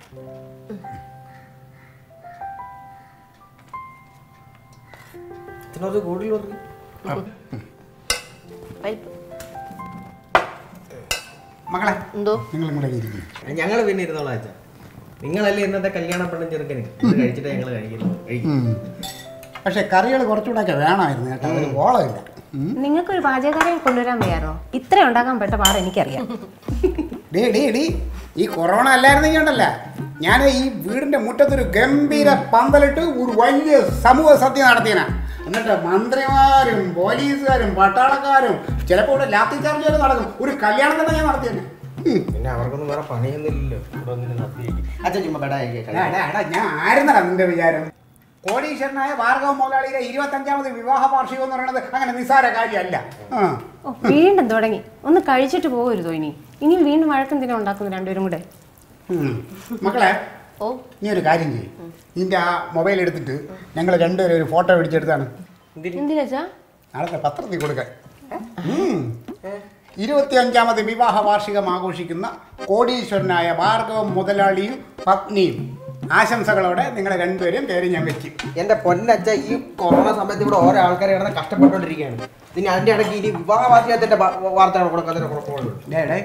ഇതിനകത്ത് കൂടുതൽ പറഞ്ഞു പരിപ്പ് മകളെ എന്തോ നിങ്ങൾ ഇങ്ങോട്ടേക്ക് ഇരിക്കും ഞങ്ങൾ പിന്നെ ഇരുന്നോളാം അച്ഛാ നിങ്ങളല്ലേ ഇന്നത്തെ കല്യാണ പെണ്ണും ചെറുക്കന് ഇത് കഴിച്ചിട്ട് ഞങ്ങൾ കഴിക്കുന്നു കഴിക്കും പക്ഷെ കറികൾ കുറച്ചുകൂടെ ഒക്കെ വേണമായിരുന്നു കേട്ടോ ഒരു ഓളമില്ല ഉം. നിങ്ങൾക്കൊരു പാചകക്കാരെ കൊണ്ടുവരാൻ വയ്യാറോ ഇത്ര ഉണ്ടാക്കാൻ പെട്ട പാട് എനിക്കറിയാം ഡേ ഡേ ഡേ ഈ കൊറോണ അല്ലായിരുന്നെങ്കിൽ ഉണ്ടല്ല ഞാൻ ഈ വീടിന്റെ മുറ്റത്തൊരു ഗംഭീര പന്തലിട്ട് ഒരു വലിയ സമൂഹ സത്യം നടത്തിയനാ എന്നിട്ട് മന്ത്രിമാരും പോലീസുകാരും പട്ടാളക്കാരും ചിലപ്പോൾ ഇവിടെ ലാത്തി ചാർജ് വരെ നടക്കും ഒരു കല്യാണം തന്നെ ഞാൻ നടത്തിയനെ ഉം. പിന്നെ അവർക്കൊന്നും വേറെ പണിയൊന്നും ഇല്ലല്ലോ ഇവിടെ ഒന്നിനും നടത്തിയേക്കും അച്ഛൻ ചുമ്മാ ബെടാ എടാ, എടാ, എടാ, ഞാൻ ആയിരുന്നടാ നിന്റെ വിചാരം കോടീശ്വരനായ ഭാർഗവ മുതലാളിയുടെ ഇരുപത്തഞ്ചാമത് വിവാഹ വാർഷികം എന്ന് പറയുന്നത് അങ്ങനെ നിസ്സാര കാര്യമല്ല ആ ഓ വീണ്ടും തുടങ്ങി ഒന്ന് കഴിച്ചിട്ട് പോകരുതോ ഇനി ഇനിയും വീണ്ടും വഴക്കെന്തിനാ ഉണ്ടാക്കുന്നു രണ്ടുപേരും കൂടെ ഉം. മക്കളെ ഓ നീ ഒരു കാര്യം ചെയ്യും നിന്റെ ആ മൊബൈൽ എടുത്തിട്ട് ഞങ്ങൾ രണ്ടുപേരും ഒരു ഫോട്ടോ പിടിച്ചെടുത്താണ് എന്തിനാച്ചാ നാളത്തെ പത്രത്തിൽ കൊടുക്കാൻ ഉം. ഇരുപത്തിയഞ്ചാമത് വിവാഹ വാർഷികം ആഘോഷിക്കുന്ന കോടീശ്വരനായ ഭാർഗവ മുതലാളിയും പത്നിയും ആശംസകളോടെ നിങ്ങളെ രണ്ടുപേരും പേര് ഞാൻ വെക്കും എന്റെ പൊന്നച്ഛ ഈ കൊറോണ സമയത്ത് ഇവിടെ ഓരോ ആൾക്കാരെ കിടന്ന് കഷ്ടപ്പെട്ടുകൊണ്ടിരിക്കുകയാണ് പിന്നെ അതിന്റെ ഇടയ്ക്ക് ഇനി വിവാഹ വാർഷികത്തിന്റെ വാർത്തകൾ കൊടുക്കുന്നതിന് കുഴപ്പമുള്ളൂ ഡേ ഡേ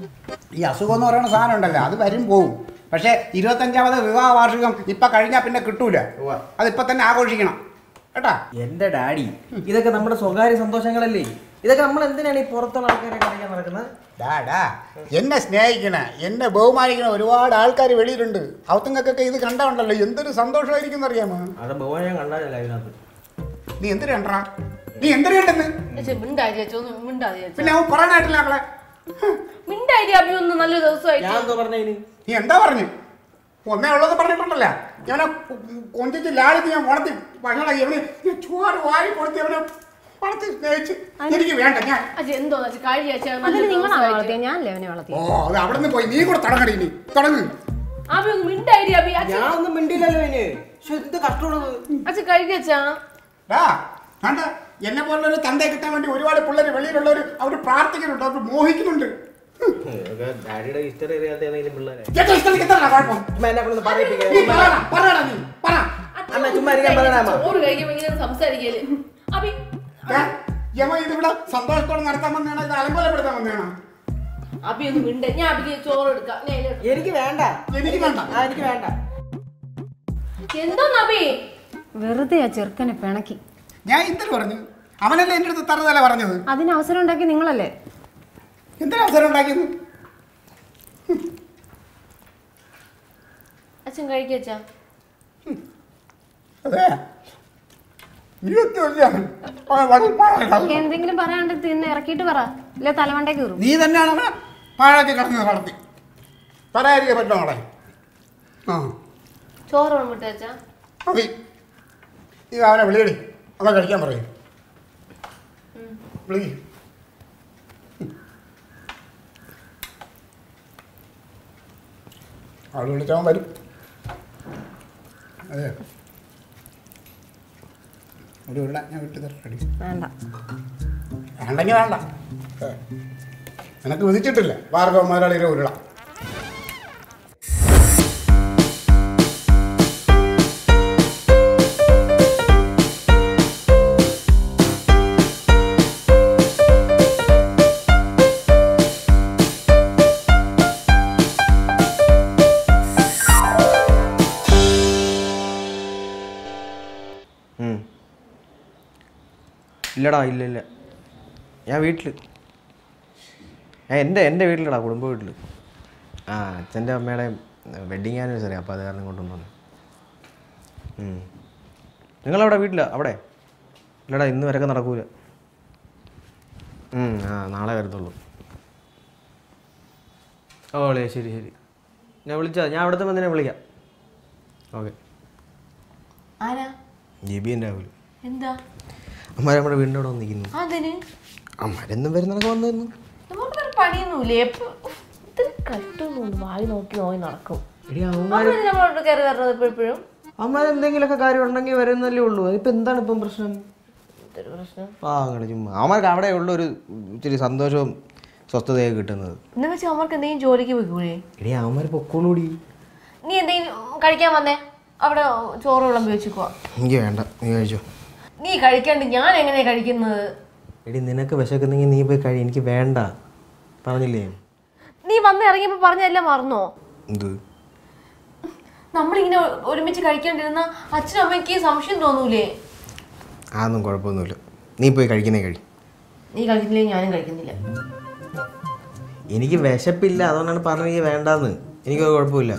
ഈ അസുഖം എന്ന് പറയുന്ന സാധനം ഉണ്ടല്ലോ അത് വരും പോവും പക്ഷേ ഇരുപത്തഞ്ചാമത് വിവാഹ വാർഷികം ഇപ്പൊ കഴിഞ്ഞാൽ പിന്നെ കിട്ടൂല ഉവ്വ. അതിപ്പോ തന്നെ ആഘോഷിക്കണം കേട്ടാ എന്റെ ഡാഡി ഇതൊക്കെ നമ്മുടെ സ്വകാര്യ സന്തോഷങ്ങളല്ലേ ഇതൊക്കെ നമ്മൾ എന്തിനാണ് ഈ പുറത്തുള്ള ആൾക്കാരെ കാണിക്കാൻ നടക്കുന്നത് ഡാ ഡാ എന്നെ സ്നേഹിക്കണ എന്നെ ബഹുമാനിക്കണ ഒരുപാട് ആൾക്കാർ വെളിയിലുണ്ട് അവത്തുങ്ങൾക്കൊക്കെ ഇത് കണ്ടുണ്ടല്ലോ എന്തൊരു സന്തോഷമായിരിക്കും അറിയാമോ അത് ബഹുമാനം ഞാൻ കണ്ടാലല്ല അതിനകത്ത് നീ എന്തിനു കണ്ടാ നീ എന്തിനു കണ്ടെന്ന് ചേച്ചി മിണ്ടായി ചേച്ചി ഒന്ന് മിണ്ടാതി ചേച്ചി പിന്നെ അവൻ പറയാനായിട്ടില്ല മക്കളെ മിണ്ടായി അഭി ഒന്ന് നല്ല ദിവസമായിട്ട് ഞാൻ എന്തോ പറഞ്ഞതിന് നീ എന്താ പറഞ്ഞു ഒന്നേ ഉള്ളത് പറഞ്ഞിട്ടുണ്ടല്ല ഇവനെ കൊഞ്ചിച്ച് ലാളിച്ച് ഞാൻ വളർത്തി ഭക്ഷണം ഇവന് ഈ ചോറ് വാരി കൊടുത്ത് ഇവനെ വളർത്തി സ്നേഹിച്ച് എനിക്ക് വേണ്ട ഞാൻ അച്ഛൻ എന്തോ ചേച്ചി കഴി ചേച്ചി അതിന് നിങ്ങളാണ് വളർത്തിയത് ഞാനല്ലേ അവനെ ഓ വളർത്തിയത് അത് അവിടെ നിന്ന് പോയി നീ കൂടെ തുടങ്ങടി ഇനി തുടങ്ങ് അഭി ഒന്ന് മിണ്ടായി അഭി അച്ഛൻ ഞാൻ ഒന്നും മിണ്ടിയില്ലല്ലോ അതിന് പക്ഷെ എന്ത് കഷ്ടമുള്ളത് അച്ഛൻ കഴിക്കച്ചാ ഡാ കണ്ട എന്നെ പോലുള്ളൊരു തന്തയെ കിട്ടാൻ വേണ്ടി ഒരുപാട് പിള്ളേർ വെളിയിലുള്ളവർ അവർ പ്രാർത്ഥിക്കുന്നുണ്ട് അവർ മോഹിക്കുന്നുണ്ട് ഹും. ഡാഡിയുടെ ഹിസ്റ്ററി അറിയാത്ത ഏതെങ്കിലും പിള്ളേരെ ചേട്ടാ, ഇഷ്ടം കിട്ടണ്ട കുഴപ്പം അമ്മ എന്നെ കൊണ്ടൊന്ന് നീ പറയിപ്പിക്കരുത്. പറയടാ പറയടാ നീ പറ അമ്മ ചുമ്മാ ഇരിക്കാൻ പറയണ അമ്മ ചോറ് കഴിക്കുമ്പോ ഇങ്ങനെ സംസാരിക്കല് അഭി ഏ? യമ ഇതിവിടെ സന്തോഷത്തോടെ നടത്താൻ വന്നേണോ ഇത് അലങ്കോലപ്പെടുത്താൻ വന്നേണോ അഭി ഒന്ന് മിണ്ട ഞാൻ അഭിക്ക് ചോറ് എടുക്കാം ഞാൻ ഇതില് എടുക്കാം. എനിക്ക് വേണ്ട എനിക്ക് വേണ്ട ആ എനിക്ക് വേണ്ട എന്തോന്ന് അഭി വെറുതെ ആ ചെറുക്കനെ പിണക്കി ഞാൻ ഇന്നലെ പറഞ്ഞു അവനല്ലേ എൻ്റെ അടുത്ത് തറുതല പറഞ്ഞത് അതിന് അവസരം ഉണ്ടാക്കി നിങ്ങളല്ലേ എന്തിനാ അവസരം ഉണ്ടാക്കിയത് അച്ഛൻ കഴിക്കച്ചാ അതെ ഇരുപത്തിയൊന്നാണ്. അവൻ വന്ന് പാഴാക്കി. എന്തെങ്കിലും പറയാണ്ട് തിന്ന് ഇറക്കിയിട്ട് പറ ഇല്ല തലമണ്ടേ കീറും നീ തന്നെയാണ് അവനെ പാഴാക്കി കിടന്നത് വളർത്തി പറയാതിരിക്കാൻ പറ്റുമോ അവളെ ആ ചോറ് വേണം അച്ഛാ മതി ഈ അവനെ വിളിയടി അവൻ കഴിക്കാൻ പറയും വിളി അവൾ വിളിച്ചവൻ വരും അതെ ഒരു ഉരുള ഞാൻ വിട്ടു തരടി വേണ്ട വേണ്ടെങ്കിൽ വേണ്ട ഏ. നിനക്ക് വിധിച്ചിട്ടില്ല ഭാർഗവ മുതലാളിയുടെ ഉരുള ഉം. ഇല്ലടാ ഇല്ല ഇല്ല ഞാൻ വീട്ടിൽ ഞാൻ എൻ്റെ എൻ്റെ വീട്ടിലടാ കുടുംബ വീട്ടിൽ ആ അച്ഛൻ്റെ അമ്മയുടെ വെഡിങ് ആനിവേഴ്സറി അപ്പോൾ അത് കാരണം കൊണ്ടുവന്നു വന്നു നിങ്ങളവിടെ വീട്ടില അവിടെ ഇല്ലടാ ഇന്ന് വരൊക്കെ നടക്കൂല ഉം, ആ നാളെ വരത്തുള്ളൂ ഓളേ ശരി ശരി ഞാൻ വിളിച്ചാ ഞാൻ അവിടുത്തെ വന്നിനെ വിളിക്കാം ഓക്കെ ആരാ ജിബി രാവിലെ എന്താ അമ്മ നമ്മുടെ വീടിൻ്റെ അവിടെ വന്നിരിക്കുന്നു അതിന് അമ്മരെന്നും വരുന്നതൊക്കെ വന്നിരുന്നു നമുക്ക് വേറെ പണിയൊന്നുമില്ലേ എപ്പോ ഉഫ്, ഇത്തിരി കഷ്ടമൊന്നും വായി നോക്കി നോക്കി നടക്കും എടി അവന്മാർ അവര് നമ്മളോട് കയറി വരണത് എപ്പോഴും അമ്മ എന്തെങ്കിലുമൊക്കെ കാര്യം ഉണ്ടെങ്കിൽ വരുന്നല്ലേ ഉള്ളൂ ഇപ്പം എന്താണ് ഇപ്പം പ്രശ്നം എന്തൊരു പ്രശ്നം ആ അങ്ങനെ ചുമ്മാ അവന്മാർക്ക് അവിടെ ഉള്ള ഒരു ഇച്ചിരി സന്തോഷവും സ്വസ്ഥതയൊക്കെ കിട്ടുന്നത് എന്ന് വെച്ചാൽ അവർക്ക് എന്തെങ്കിലും ജോലിക്ക് പോയിക്കൂടെ എടി അവന്മാർ പൊക്കോളൂടി നീ എന്തെങ്കിലും കഴിക്കാൻ വന്നേ അവിടെ ചോറ് വിളമ്പി വെച്ചിക്കോ എനിക്ക് വേണ്ട നീ കഴിച്ചോ നീ കഴിക്കാണ്ട് ഞാൻ എങ്ങനെയാ കഴിക്കുന്നത് എടി നിനക്ക് വിശക്കുന്നെങ്കിൽ നീ പോയി കഴി എനിക്ക് വേണ്ട പറഞ്ഞില്ലേ നീ വന്ന് ഇറങ്ങിയപ്പോ പറഞ്ഞെല്ലാം മറന്നോ എന്ത് നമ്മളിങ്ങനെ ഒ- ഒരുമിച്ച് കഴിക്കാണ്ടിരുന്ന അച്ഛനും അമ്മയ്ക്ക് സംശയം തോന്നൂലേ അതൊന്നും കുഴപ്പമൊന്നുമില്ല നീ പോയി കഴിക്കുന്നേ കഴി നീ കഴിക്കുന്നില്ലെങ്കിൽ ഞാനും കഴിക്കുന്നില്ല എനിക്ക് വിശപ്പില്ല അതുകൊണ്ടാണ് പറഞ്ഞെങ്കിൽ വേണ്ടാന്ന് എനിക്കൊരു കുഴപ്പമില്ല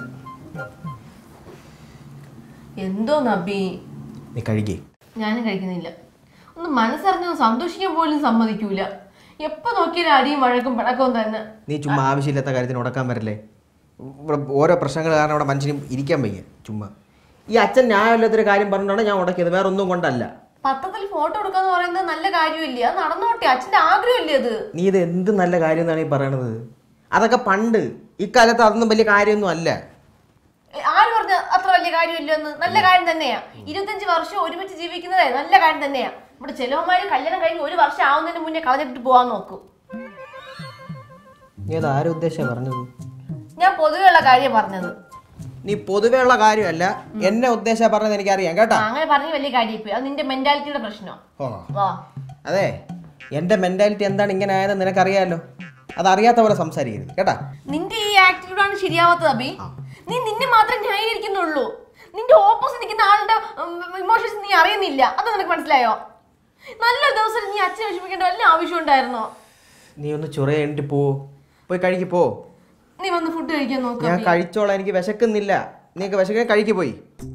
എന്തോ നബി നീ കഴിക്കേ ഞാനും കഴിക്കുന്നില്ല ഒന്ന് മനസ്സറിഞ്ഞ് സന്തോഷിക്കാൻ പോലും സമ്മതിക്കൂല എപ്പോ നോക്കിയാലും അടിയും വഴക്കും പിണക്കവും തന്നെ നീ ചുമ്മാ ആവശ്യമില്ലാത്ത കാര്യത്തിന് ഉടക്കാൻ വരല്ലേ ഇവിടെ ഓരോ പ്രശ്നങ്ങൾ കാരണം അവിടെ മനുഷ്യന് ഇരിക്കാൻ വയ്യ ചുമ്മാ ഈ അച്ഛൻ ന്യായമില്ലാത്തൊരു കാര്യം പറഞ്ഞിട്ടാണ് ഞാൻ ഉടക്കിയത് വേറെ ഒന്നും കൊണ്ടല്ല പത്രത്തിൽ ഫോട്ടോ എടുക്കാന്ന് പറയുന്നത് നല്ല കാര്യമില്ലേ അത് നടന്നോട്ടെ അച്ഛന്റെ ആഗ്രഹമില്ലേ അത് നീ ഇത് എന്ത് നല്ല കാര്യം എന്നാണ് ഈ പറയണത് അതൊക്കെ പണ്ട് ഇക്കാലത്ത് അതൊന്നും വലിയ കാര്യമൊന്നും അല്ല ഏ, ആര് പറഞ്ഞ അത്ര വലിയ കാര്യമില്ലെന്ന് നല്ല കാര്യം തന്നെയാ ഇരുപത്തഞ്ച് വർഷം ഒരുമിച്ച് ജീവിക്കുന്നതേ നല്ല കാര്യം തന്നെയാ ഇവിടെ ചിലവന്മാര് കല്യാണം കഴിഞ്ഞ് ഒരു വർഷം ആവുന്നതിന് മുന്നേ കളഞ്ഞിട്ട് പോവാൻ നോക്കും നീ അത് ആരും ഉദ്ദേശിച്ചാണ് പറഞ്ഞത് ഞാൻ പൊതുവെയുള്ള കാര്യം പറഞ്ഞത് നീ പൊതുവേ ഉള്ള കാര്യമല്ല എന്നെ ഉദ്ദേശിച്ചാ പറഞ്ഞത് എനിക്കറിയാം കേട്ടാ ആ, അങ്ങനെ പറഞ്ഞ വലിയ കാര്യമായി അത് നിന്റെ മെന്റാലിറ്റിയുടെ പ്രശ്നം ഓ വാ അതെ എൻ്റെ മെന്റാലിറ്റി എന്താണ് ഇങ്ങനെ ആയെന്ന് നിനക്കറിയാലോ അതറിയാത്ത പോലെ സംസാരിക്കരുത് കേട്ടാ നിന്റെ ഈ ആറ്റിറ്റ്യൂഡാണ് ശരിയാവാത്തത് അബി നീ നിന്നെ മാത്രം ന്യായീകരിക്കുന്നുള്ളൂ നിന്റെ ഓപ്പോസിറ്റ് നിൽക്കുന്ന ആളുടെ ഇമോഷൻസ് നീ അറിയുന്നില്ല അത് നിനക്ക് മനസ്സിലായോ നല്ല ദിവസം നീ അച്ഛനെ വിഷമിക്കേണ്ട വല്ല ആവശ്യം ഉണ്ടായിരുന്നോ നീ ഒന്ന് ചുറയേണ്ടിട്ട് പോ പോയി കഴിക്ക് പോ നീ വന്ന് ഫുഡ് കഴിക്കാൻ നോക്ക് ഞാൻ അബി. കഴിച്ചോളാം എനിക്ക് വിശക്കുന്നില്ല നീക്ക് വിശക്കാൻ കഴിക്ക് പോയി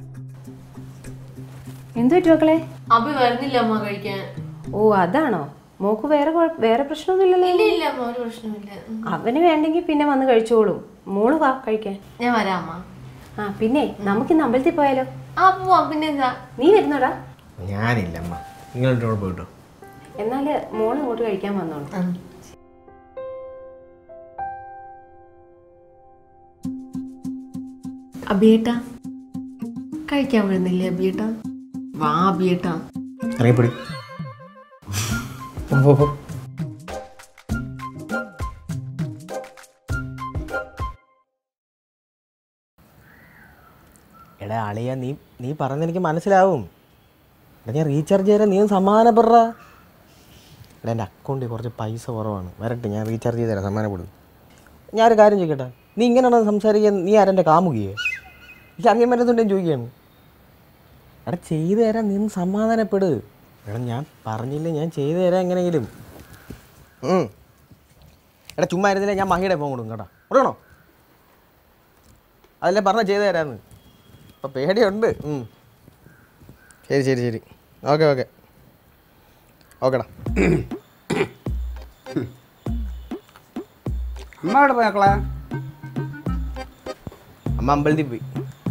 എന്തു പറ്റി മക്കളെ അബി വരുന്നില്ല അമ്മ കഴിക്കാൻ ഓ അതാണോ മോക്ക് വേറെ കുഴപ്പ- വേറെ പ്രശ്നമൊന്നുമില്ലല്ലോ ഇല്ല ഇല്ല അമ്മ ഒരു പ്രശ്നമില്ല ഉം. അവന് വേണ്ടെങ്കിൽ പിന്നെ വന്ന് കഴിച്ചോളും മോള് വാ കഴിക്കാൻ ഞാൻ വരാം അമ്മ ആ പിന്നെ നമുക്കിന്ന് അമ്പലത്തിൽ പോയാലോ ആ പോവാം പിന്നെ എന്താ നീ വരുന്നോടാ ഞാനില്ല അമ്മ നിങ്ങളുടെ പോയിട്ടോ എന്നാല് മോള് ഇങ്ങോട്ട് കഴിക്കാൻ വന്നോളൂ അബിയേട്ട കഴിക്കാൻ വരുന്നില്ലേ അബിയേട്ട വാ അബിയേട്ട ഇറങ്ങിപ്പൊടി പോ, പോ, പോ. എടാ അളിയ നീ നീ പറഞ്ഞ എനിക്ക് മനസ്സിലാവും എടാ ഞാൻ റീചാർജ് ചെയ്യാൻ നീ ഒന്ന് സമാധാനപ്പെടറ എടാ എൻ്റെ അക്കൗണ്ടിൽ കുറച്ച് പൈസ കുറവാണ് വരട്ടെ ഞാൻ റീചാർജ് ചെയ്ത് തരാം സമാധാനപ്പെടും ഞാനൊരു കാര്യം ചോദിക്കട്ടെ നീ ഇങ്ങനെയാണോ സംസാരിക്കാൻ നീ ആരെൻ്റെ കാമുകിയെ എനിക്ക് അറിയാൻ പറ്റുന്നുണ്ടെങ്കിൽ ചോദിക്കുകയാണ് എടാ ചെയ്തു തരാൻ നീ ഒന്ന് സമാധാനപ്പെട് എടാ ഞാൻ പറഞ്ഞില്ല ഞാൻ ചെയ്തു തരാം എങ്ങനെയെങ്കിലും ഉം. എടാ ചുമ്മാ ഇരുന്നില്ല ഞാൻ മഹിയുടെ ഫോൺ കൊടുക്കും കേട്ടോ കൊടുക്കണോ അതല്ലേ പറഞ്ഞ ചെയ്തു തരാമെന്ന് അപ്പം പേടിയുണ്ട് ഉം. ശരി ശരി ശരി ഓക്കെ ഓക്കെ ഓക്കെടാ അമ്മ എവിടെ പോയി മക്കളെ അമ്മ അമ്പലത്തിൽ പോയി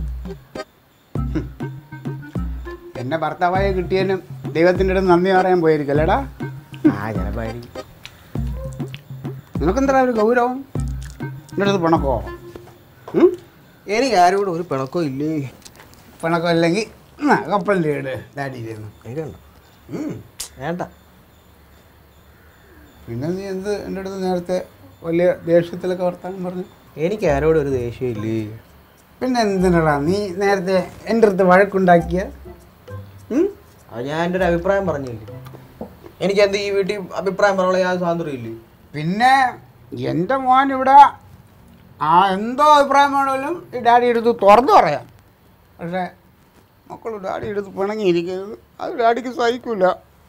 എന്നെ ഭർത്താവായി കിട്ടിയതിനും ദൈവത്തിൻ്റെ അടുത്ത് നന്ദി പറയാൻ പോയിരിക്കും അല്ലേടാ ആ ചിലപ്പോൾ ആയിരിക്കും നിനക്കെന്താ ഒരു ഗൗരവം എൻ്റെ അടുത്ത് പിണക്കോ ഉം? എനിക്ക് ആരോടും ഒരു പിണക്കോ ഇല്ലേ പിണക്കം അല്ലെങ്കിൽ കപ്പലിൻ്റെ ഇട് ഡാഡിയിലിരുന്നു എനിക്ക് വേണ്ട വേണ്ട പിന്നെ നീ എന്ത് എൻ്റെ അടുത്ത് നേരത്തെ വലിയ ദേഷ്യത്തിലൊക്കെ വർത്താനം പറഞ്ഞു എനിക്ക് ആരോടും ഒരു ദേഷ്യം ഇല്ലേ പിന്നെ എന്തിനടാ നീ നേരത്തെ എൻ്റെ അടുത്ത് വഴക്കുണ്ടാക്കിയ ഉം? അത് ഞാൻ എൻ്റെ ഒരു അഭിപ്രായം പറഞ്ഞില്ലേ എനിക്ക് എന്ത് ഈ വീട്ടിൽ അഭിപ്രായം പറയാനുള്ള യാതൊരു സ്വാതന്ത്ര്യം ഇല്ലേ പിന്നെ എൻ്റെ മോൻ ഇവിടെ ആ എന്തോ അഭിപ്രായം വേണമെങ്കിലും ഈ ഡാഡി എടുത്ത് തുറന്നു പറയാം പക്ഷേ മക്കൾ ഡാഡി എടുത്ത് പിണങ്ങിയിരിക്കരുത് അത് ഡാഡിക്ക് സഹിക്കില്ല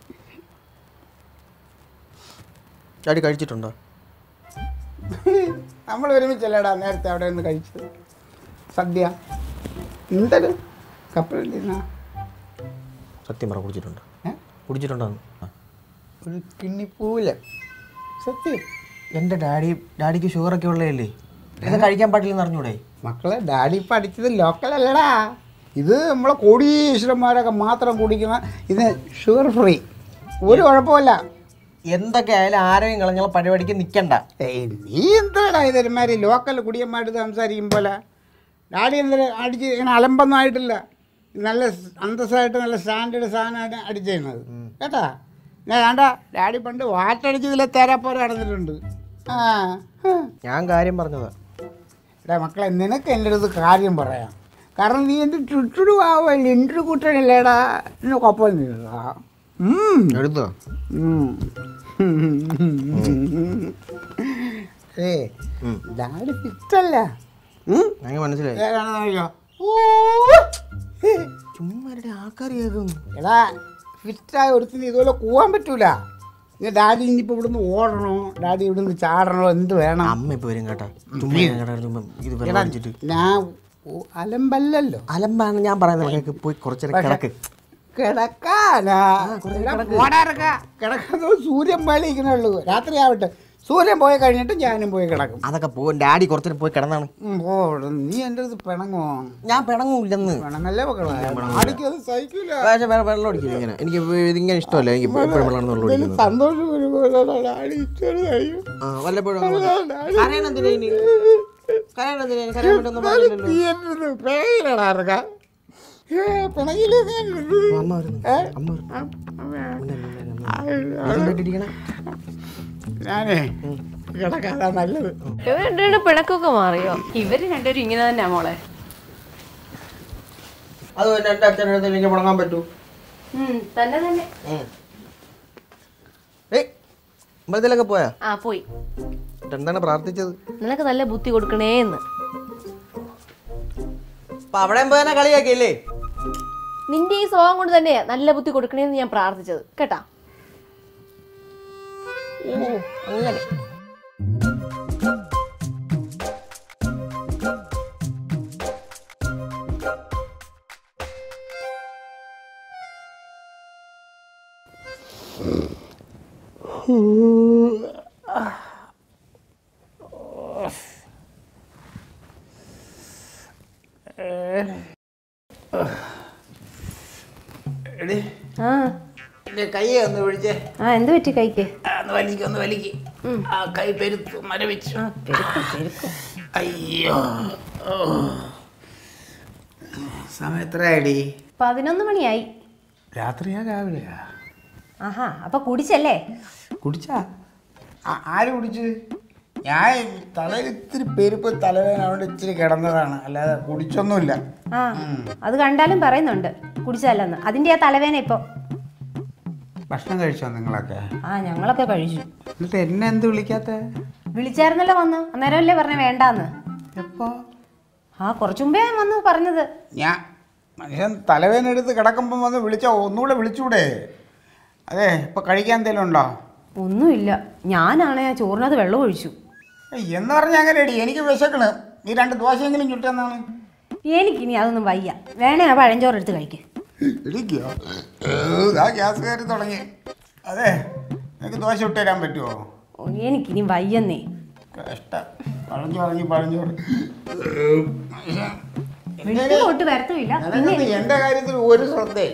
ഡാഡി കഴിച്ചിട്ടുണ്ടോ നമ്മൾ ഒരുമിച്ചല്ലേടാ നേരത്തെ അവിടെ നിന്ന് കഴിച്ചത് സദ്യ എന്തൊരു കപ്പലിരുന്ന സത്യം പറ കുടിച്ചിട്ടുണ്ടോ കുടിച്ചിട്ടുണ്ടോ ആ. ഒരു കിണ്ണിപ്പൂല സത്യം എൻ്റെ ഡാഡി ഡാഡിക്ക് ഷുഗറൊക്കെ ഉള്ളതല്ലേ ഇത് കഴിക്കാൻ പാടില്ലെന്ന് അറിഞ്ഞൂടെ മക്കളെ ഡാഡി ഇപ്പം അടിച്ചത് ലോക്കലല്ലടാ ഇത് നമ്മളെ കോടീശ്വരന്മാരൊക്കെ മാത്രം കുടിക്കുന്ന ഇത് ഷുഗർ ഫ്രീ ഒരു കുഴപ്പമില്ല എന്തൊക്കെ ആയാലും ആരെയും കളഞ്ഞുള്ള പരിപാടിക്ക് നിൽക്കണ്ട ഏയ് നീ എന്താടാ ഇതൊരുമാതിരി ലോക്കൽ കുടിയന്മായിട്ട് സംസാരിക്കും പോലെ ഡാഡി എന്താ അടിച്ച് ഇങ്ങനെ അലമ്പൊന്നും ആയിട്ടില്ല നല്ല സ് അന്തസ്സായിട്ട് നല്ല സ്റ്റാൻഡേർഡ് സാധനമായിട്ട് അടിച്ചിരുന്നത് കേട്ടാ ഞാൻ വേണ്ട ഡാഡി പണ്ട് വാറ്റടിച്ചതിലെ തേരാപ്പോരെ നടന്നിട്ടുണ്ട് ആ ഹ്. ഞാൻ കാര്യം പറഞ്ഞതാ എടാ മക്കളെ നിനക്ക് എൻ്റെ അടുത്ത് കാര്യം പറയാം കാരണം നീ എൻ്റെ ചുറ്റുടു ആവല്ലേ എൻ്റെ കൂട്ടനല്ലേടാ എന്നെ കുഴപ്പമൊന്നുമില്ല ഉം. എടുത്തോ ഉം. ഏ ഡാഡി ഫിറ്റല്ല ഉം? എനിക്ക് മനസ്സിലായി ഏതാണെന്ന് അറിയോ? ചുമ്മാ ആൾക്കാർ കേൾക്കും എടാ ഫിറ്റായ ഒരുത്തിന് ഇതുപോലെ കൂവാൻ പറ്റൂല ഇനി ഡാഡി ഇനിയിപ്പോൾ ഇവിടുന്ന് ഓടണോ ഡാഡി ഇവിടുന്ന് ചാടണോ എന്ത് വേണം അമ്മ ഇപ്പൊ വരും കേട്ടാ ചുമ്മാ ഇരുന്ന് കേട്ടാ ചുമ്മാ ഇത് വെള്ളം അടിച്ചിട്ട് ഞാൻ ഓ- അലമ്പല്ലല്ലോ അലമ്പാണ് ഞാൻ പറയുന്നത് മകൾക്ക് പോയി കുറച്ചേരം കിടക്ക് കിടക്കാനാ ഓടാറക്ക കിടക്കുന്നത് സൂര്യൻ മേളിക്കുന്നുള്ളൂ രാത്രി ആവട്ടെ സൂര്യൻ പോയി കഴിഞ്ഞിട്ട് ഞാനും പോയി കിടക്കും അതൊക്കെ പോകും ഡാഡി കുറച്ചേരം പോയി കിടന്നാണ് ഉം, പോ അവിടെ. നീ എൻ്റെ അടുത്ത് പിണങ്ങോ ഞാൻ പിണങ്ങൂല്ലെന്ന് പിണങ്ങല്ലേ മക്കളെ അടിക്കത് സഹിക്കില്ല പക്ഷേ വേറെ വെള്ളം അടിക്കില്ല ഇങ്ങനെ എനിക്ക് ഇതിങ്ങനെ ഇഷ്ടമല്ല എനിക്ക് എപ്പോഴും വെള്ളം വെള്ളം അടിക്കുന്നത് സന്തോഷം വരുമ്പോൾ അടിച്ചത് കഴിയും ആ വല്ലപ്പോഴും അങ്ങനെ. കരയണെന്തിനാ ഇനി? കരയണെന്തിനാ ഇനി? കരയാൻ വേണ്ടി ഒന്നും പറഞ്ഞില്ലല്ലോ. നീ എൻ്റെ അടുത്ത് പിണങ്ങിയില്ലടാ ഇറക്ക പിണങ്ങിയില്ലേ നീ എൻ്റെ അടുത്ത്? അമ്മ വരുന്നു ഏ? അമ്മ വരുന്നു. ആ, ഇതെന്തായിട്ട് ഇരിക്കണെ? ഞാനേ കിടക്കാതാ നല്ലത് ഇവർ രണ്ടുപേരുടെ പിണക്കൊക്കെ മാറിയോ ഇവര് രണ്ടുപേരും ഇങ്ങനെ തന്നെയാ മോളെ അത് പിന്നെ എൻ്റെ അച്ഛൻ്റെ അടുത്ത് എനിക്ക് മുടങ്ങാൻ പറ്റൂ ഉം, തന്നെ തന്നെ ഏയ് അമ്പലത്തിലൊക്കെ പോയാ ആ പോയി എന്നിട്ട് എന്താണ് പ്രാർത്ഥിച്ചത് നിനക്ക് നല്ല ബുദ്ധി കൊടുക്കണേന്ന് അപ്പൊ അവിടെയും പോയാ കളിയാക്കിയല്ലേ നിന്റെ ഈ സ്വഭാവം കൊണ്ട് തന്നെയാ നല്ല ബുദ്ധി കൊടുക്കണേന്ന് ഞാൻ പ്രാർത്ഥിച്ചത് കേട്ടാ ഓ അങ്ങനെ എടി ആ എൻ്റെ കയ്യെ ഒന്ന് പിടിച്ചേ ആ എന്ത് പറ്റി കൈക്ക് ആ, ഒന്ന് വലിക്ക് ഒന്ന് വലിക്ക് ആ കൈ പെരുത്തു മരവിച്ചു ആ പെരുക്കും പെരുക്കും അയ്യോ ഓ. സമയം എത്രയാടി പതിനൊന്ന് മണിയായി രാത്രിയാ രാവിലെയാ ആഹാ അപ്പൊ കുടിച്ചല്ലേ കുടിച്ചാ ആ- ആര് കുടിച്ച് ഞാൻ തലയിൽ ഇത്തിരി പെരുപ്പ് തലവേദന അവിടെ ഇച്ചിരി കിടന്നതാണ് അല്ലാതെ കുടിച്ചൊന്നുമില്ല ആ അത് കണ്ടാലും പറയുന്നുണ്ട് കുടിച്ചതല്ലെന്ന് അതിന്റെ ആ തലവേന ഇപ്പൊ ഭക്ഷണം കഴിച്ചോ നിങ്ങളൊക്കെ ആ ഞങ്ങളൊക്കെ കഴിച്ചു എന്നിട്ട് എന്നെ എന്ത് വിളിക്കാത്ത വിളിച്ചായിരുന്നല്ലോ വന്ന് അന്നേരമല്ലേ പറഞ്ഞ വേണ്ടാന്ന് എപ്പോ ആ കുറച്ചു മുമ്പേ വന്ന് പറഞ്ഞത് ഞാൻ മനുഷ്യൻ തലവേദന എടുത്ത് കിടക്കുമ്പം വന്ന് വിളിച്ചാ ഒന്നുകൂടെ വിളിച്ചൂടെ അതെ ഇപ്പൊ കഴിക്കാൻ എന്തെങ്കിലും ഉണ്ടോ ഒന്നുമില്ല ഞാനാണെ ആ ചോറിനകത്ത് വെള്ളം ഒഴിച്ചു ഏയ്, എന്ന് പറഞ്ഞാൽ അങ്ങനെ അടി എനിക്ക് വിശക്കണ് നീ രണ്ട് ദോശയെങ്കിലും ചുട്ടെന്നാണ് എനിക്കിനി അതൊന്നും വയ്യ വേണേ ആ പഴഞ്ചോറ് എടുത്ത് കഴിക്ക് ഇടിക്കോ ആ ഗ്യാസ് കയറി തുടങ്ങി അതെ നിനക്ക് ദോശ ഇട്ട് തരാൻ പറ്റുമോ ഓ, എനിക്കിനി വയ്യെന്നേ കഷ്ടം പഴഞ്ഞു പറഞ്ഞ് പഴഞ്ഞോറ് വിളിച്ചു തൊട്ട് വരത്തുമില്ല പിന്നെ നിനക്ക് എൻ്റെ കാര്യത്തിൽ ഒരു ശ്രദ്ധയില്ല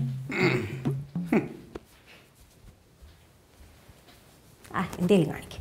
ആ എന്തേലും കാണിക്കും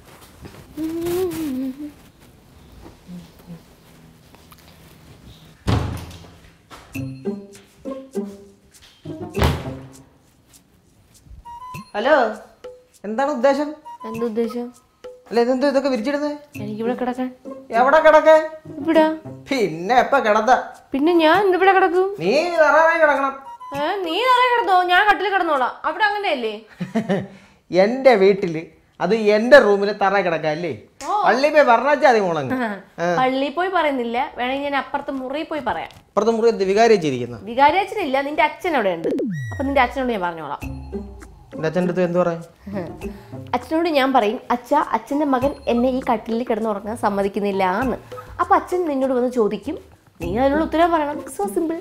ഹലോ എന്താണ് ഉദ്ദേശം എന്തുദ്ദേശം അല്ല ഇതെന്തോ ഇതൊക്കെ വിരിച്ചിടുന്നേ എനിക്കിവിടെ കിടക്കാൻ എവിടെ കിടക്കേ ഇവിടെ പിന്നെ എപ്പ കിടത്ത പിന്നെ ഞാൻ ഇവിടെ കിടക്കും നീ തറാറായി കിടക്കണം ഏ, നീ നിറയെ കിടന്നോ ഞാൻ കട്ടിൽ കിടന്നോളാം അവിടെ അങ്ങനെയല്ലേ എന്റെ വീട്ടില് അത് എന്റെ റൂമിൽ തറ കിടക്കാം അല്ലേ പള്ളി പോയി പറഞ്ഞാച്ചാ മതി മുളങ്ങ് പള്ളിയിൽ പോയി പറയുന്നില്ല വേണമെങ്കിൽ ഞാൻ അപ്പുറത്തെ മുറിയിൽ പോയി പറയാം അപ്പുറത്തെ മുറി എന്ത് വികാരി വെച്ചിരിക്കുന്ന വികാരി അച്ഛനില്ല നിന്റെ അച്ഛൻ അവിടെ ഉണ്ട് അപ്പൊ നിന്റെ അച്ഛനോട് ഞാൻ പറഞ്ഞോളാം എന്റെ അച്ഛൻ്റെ അടുത്ത് എന്ത് പറയാം അച്ഛനോട് ഞാൻ പറയും അച്ഛ അച്ഛൻ്റെ മകൻ എന്നെ ഈ കട്ടിലിൽ കിടന്നുറങ്ങാൻ സമ്മതിക്കുന്നില്ല എന്ന് അപ്പൊ അച്ഛൻ നിന്നോട് വന്ന് ചോദിക്കും നീ അതിനുള്ള ഉത്തരം പറയണം സോ സിമ്പിൾ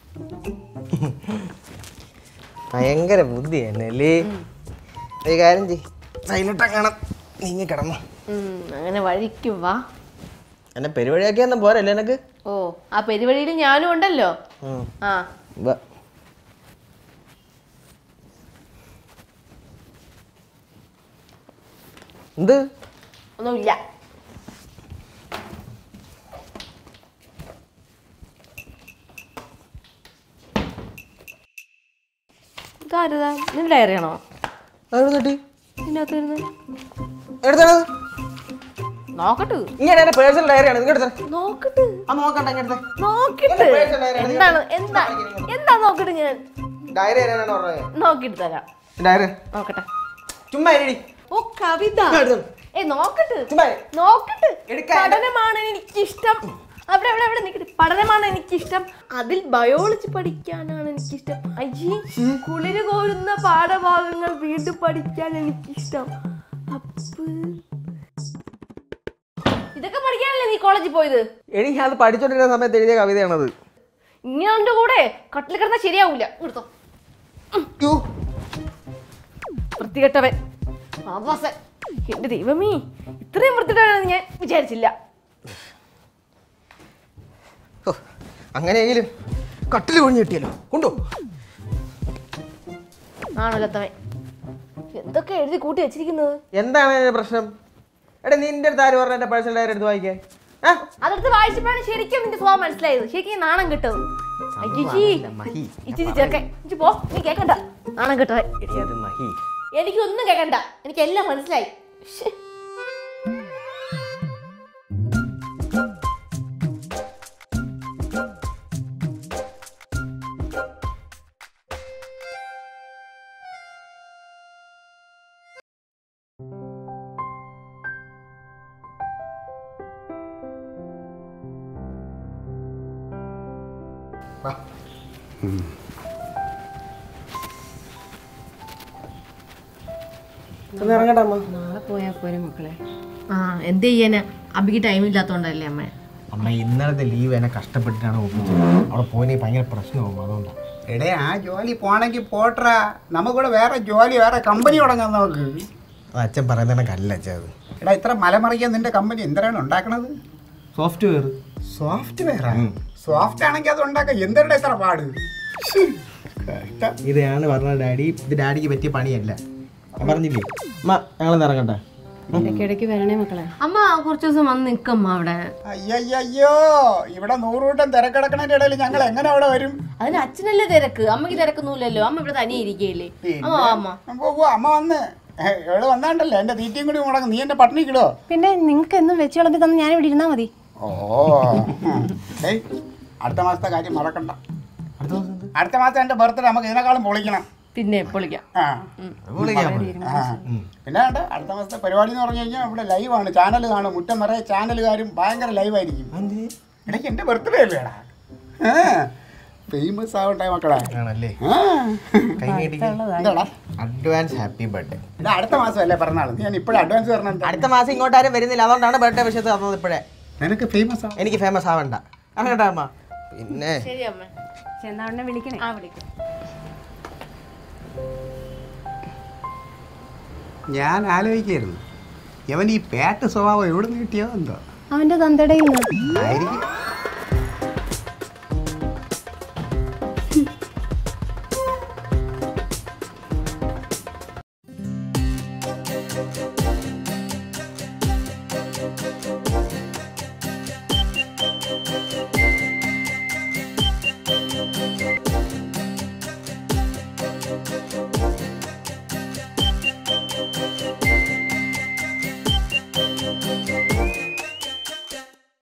ഭയങ്കര ബുദ്ധി തന്നെ അല്ലേ ഒരു കാര്യം ചെയ് സൈലന്റ് കാണാം നീങ്ങി കിടന്നു അങ്ങനെ വഴിക്ക് വാ എന്നെ പരിപാടിയാക്കിയൊന്നും പോരല്ലേ എനക്ക് ഓ ആ പെരുവഴിയിൽ ഞാനും ഉണ്ടല്ലോ ഉം. ആ വാ. എന്ത് ഒന്നുമില്ല ഇതാരതാ നിന്റെ ഡയറിയാണോ അതെവിടെ തട്ടി ഇതിനകത്ത് വരുന്നത് എടുത്തത് നോക്കട്ടെ ഇങ്ങനെ എന്റെ പേഴ്സണൽ ഡയറിയാണ് ഇങ്ങോട്ട് നോക്കട്ടെ ആ നോക്കണ്ട ഇങ്ങോട്ട് നോക്കിട്ട് എന്റെ പേഴ്സണൽ ഡയറി എന്താണ് എന്താ എന്താ നോക്കട്ടെ ഞാൻ ഡയറി തരാനാണ് പറഞ്ഞത് നോക്കിട്ട് തരാം ഡയറി നോക്കട്ടെ ചുമ്മാ എഴുതി ഓ കവിത ഏ നോക്കട്ടെ ചുമ്മാ ഇരി. നോക്കട്ടെ എടുക്കാൻ. പഠനമാണ് എനിക്കിഷ്ടം അവിടെ അവിടെ അവിടെ നിൽക്കട്ടെ പഠനമാണ് എനിക്കിഷ്ടം അതിൽ ബയോളജി പഠിക്കാനാണ് എനിക്കിഷ്ടം അയ്യേ കുളിര് കോരുന്ന പാഠഭാഗങ്ങൾ വീണ്ടും പഠിക്കാൻ എനിക്കിഷ്ടം അപ്പ് ഇതൊക്കെ പഠിക്കാനല്ലേ നീ കോളേജിൽ പോയത് എടി ഞാൻ അത് പഠിച്ചോണ്ടിരുന്ന സമയത്ത് എഴുതിയ കവിതയാണത് ഇങ്ങനെ കൂടെ കട്ടിൽ കിടന്നാൽ ശരിയാവൂല എടുത്തോ യ്യോ. വൃത്തികെട്ടവൻ ആവാസൻ എന്റെ ദൈവമേ ഇത്രയും വൃത്തികെട്ടവനാണെന്ന് ഞാൻ വിചാരിച്ചില്ല ഓ, അങ്ങനെയെങ്കിലും കട്ടിൽ കൊഴിഞ്ഞ് കിട്ടിയല്ലോ കൊണ്ടോ ആണല്ലത്തവൻ എന്തൊക്കെ എഴുതി കൂട്ടി വെച്ചിരിക്കുന്നത് എന്താണ് ഇതിന്റെ പ്രശ്നം എടാ നിന്റെ അടുത്ത് ആര് പറഞ്ഞ എന്റെ പേഴ്സണൽ ഡയറി എടുത്ത് വായിക്കാൻ ആ? അതെടുത്ത് വായിച്ചപ്പോഴാണ് ശരിക്കും നിന്റെ സ്വഭാവം മനസ്സിലായത് ശരിക്കും നാണം കിട്ടത് അയ്യേ മഹി. ഇച്ചിരി ചെറുക്കൻ ഇച്ചി പോ നീ കേക്കണ്ട നാണം കിട്ടവൻ എടി അത് മഹി എനിക്കൊന്നും കേക്കണ്ട എനിക്ക് എല്ലാം മനസ്സിലായി ശ്ശേ. ഒന്ന് ഇറങ്ങട്ടെ അമ്മ നാളെ പോയാൽ പോരെ മക്കളെ ആ എന്ത് ചെയ്യാനാ അബിക്ക് ടൈം ഇല്ലാത്തോണ്ടല്ലേ അമ്മ അമ്മ ഇന്നലത്തെ ലീവ് എന്നെ കഷ്ടപ്പെട്ടിട്ടാണ് ഒപ്പിച്ചത് അവിടെ പോയി ഭയങ്കര പ്രശ്നമാകും അതുകൊണ്ടാണ് എടേ ആ ജോലി പോണെങ്കിൽ പോട്ടറാ നമുക്കിവിടെ വേറെ ജോലി വേറെ കമ്പനി തുടങ്ങാൻ നമുക്ക് അത് അച്ഛൻ പറയുന്ന കല്ല അച്ഛൻ അത് എടാ ഇത്ര മലമറിക്കാൻ നിന്റെ കമ്പനി എന്തിനാണ് ഉണ്ടാക്കണത് സോഫ്റ്റ്വെയർ സോഫ്റ്റ്വെയറാ സോഫ്റ്റ് ആണെങ്കിൽ അത് ഉണ്ടാക്കാൻ എന്തിനാ ഇത്ര പാട് ശ്ശ്. കഷ്ടം. ഇതാണ് പറഞ്ഞ ഡാഡി ഇത് ഡാഡിക്ക് പറ്റിയ പണിയല്ല ഞാൻ പറഞ്ഞില്ലേ അമ്മ ഞങ്ങളൊന്ന് ഇറങ്ങട്ടെ ഇടയ്ക്കിടയ്ക്ക് വരണേ മക്കളെ അമ്മ കുറച്ച് ദിവസം വന്ന് നിക്കമ്മ അവിടെ അയ്യയ്യോ ഇവിടെ നൂറുകൂട്ടം തിരക്കിടക്കണതിന്റെ ഇടയിൽ ഞങ്ങൾ എങ്ങനെ അവിടെ വരും അതിന് അച്ഛനല്ലേ തിരക്ക് അമ്മക്ക് തിരക്കൊന്നുമില്ലല്ലോ അമ്മ ഇവിടെ തനിയെ ഇരിക്കുകയല്ലേ അമ്മ വാ അമ്മ അപ്പൊ പോ, അമ്മ വന്ന് ഏ, എവിടെ വന്നാണ്ടല്ലേ എന്റെ തീറ്റയും കൂടി മുടങ്ങും നീ എന്റെ പട്ടിണി കിടോ പിന്നെ നിങ്ങൾക്ക് എന്നും വെച്ച് വിളമ്പി തന്നെ ഞാൻ ഇവിടെ ഇരുന്നാൽ മതി ഓ ഏയ് അടുത്ത മാസത്തെ കാര്യം മറക്കണ്ട അടുത്ത ദിവസം എന്ത്? അടുത്ത മാസം എന്റെ ബർത്ത്ഡേ നമുക്ക് ഇതിനേക്കാളും പൊളിക്കണം പിന്നെ പൊളിക്കാം ആ അത് വിളിക്കാം നമ്മൾ. ആ. പിന്നെ വേണ്ട അടുത്ത മാസത്തെ പരിപാടി എന്ന് പറഞ്ഞു കഴിഞ്ഞാൽ ഇവിടെ ലൈവാണ് ചാനൽ കാണും മുറ്റം നിറയെ ചാനലുകാരും ഭയങ്കര ലൈവായിരിക്കും എന്തിന്? ഇടയ്ക്ക് എന്റെ ബർത്ത്ഡേ അല്ലേടാ ഫേമസ് ആവട്ടെ മക്കളെ ആണല്ലേ ആ. കൈ നീട്ടിക്ക്. എന്താടാ അഡ്വാൻസ് ഹാപ്പി ബർത്ത്ഡേ ഇത് അടുത്ത മാസം അല്ലേ പറഞ്ഞാൽ ഞാൻ ഇപ്പോഴും അഡ്വാൻസ് തരണം എന്താ? അടുത്ത മാസം ഇങ്ങോട്ട് ആരും വരുന്നില്ല അതുകൊണ്ടാണ് ബർത്ത്ഡേ വിഷയത്ത് തന്നത് ഇപ്പോഴേ നിനക്ക് ഫേമസ് ആവും എനിക്ക് ഫേമസ് ആവണ്ട ഇറങ്ങട്ടെ അമ്മ പിന്നെ ശരി അമ്മ ചെന്നാ ഉടനെ വിളിക്കണേ ആ വിളിക്കാം ഞാൻ ആലോചിക്കായിരുന്നു ഇവൻ ഈ പേട്ട് സ്വഭാവം എവിടെ നിന്ന് കിട്ടിയോ എന്തോ അവന്റെ തന്തടയിൽ നിന്ന് ആയിരിക്കും